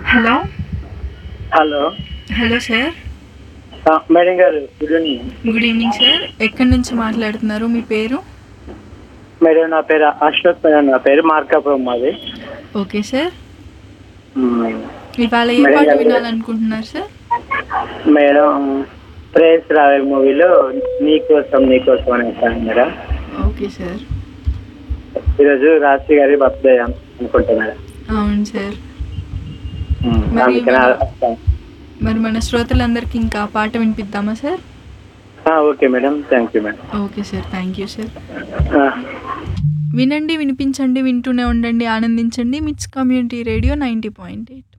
Hello hello hello sir ఆ, madam గారు good evening good evening sir ఎక్కడి నుంచి మాట్లాడుతున్నారు మీ పేరు మేడం నా పేరు అశోక్ మేడం నా పేరు మార్కాపురం మాది ఓకే సార్ మ్మ్. ఇవాళ ఏ మేడం పాట గారు. వినాలనుకుంటున్నారు సార్ మేడం ప్రేస్ రావే మూవీలో నీకోసం నీకోసం అనే సాంగ్ మేడం ఓకే సార్ ఈరోజు రాశి గారి బర్త్డే అనుకుంటా మేడం అవును సార్ మ్మ్. మరి అందుకని ఆ- ఆ- మరి మన శ్రోతలందరికీ ఇంకా ఆ పాట వినిపిద్దామా సార్ ఆ, okay madam thank you madam okay sir thank you sir ఆ. వినండి వినిపించండి వింటూనే ఉండండి ఆనందించండి MITS community radio ninety point eight